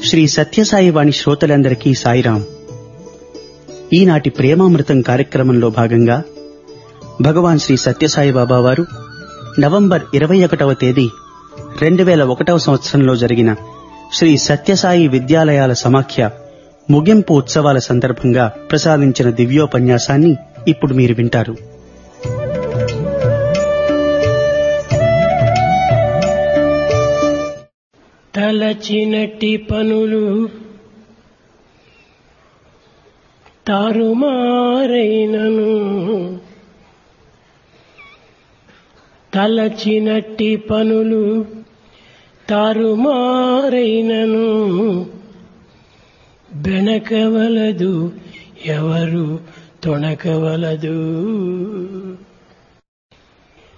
శ్రీ సత్యసాయి వాణి శ్రోతలందరికీ సాయిరాం ఈనాటి ప్రేమామృతం కార్యక్రమంలో భాగంగా భగవాన్ శ్రీ సత్యసాయి బాబా వారు నవంబర్ ఇరవై ఒకటవ తేదీ రెండు వేల ఒకటవ సంవత్సరంలో జరిగిన శ్రీ సత్యసాయి విద్యాలయాల సమాఖ్య ముగింపు ఉత్సవాల సందర్భంగా ప్రసాదించిన దివ్యోపన్యాసాన్ని ఇప్పుడు మీరు వింటారు తలచినట్టి పనులు తారుమారైనను తలచినట్టి పనులు తారుమారైనను బెనకవలదు ఎవరు తొణకవలదు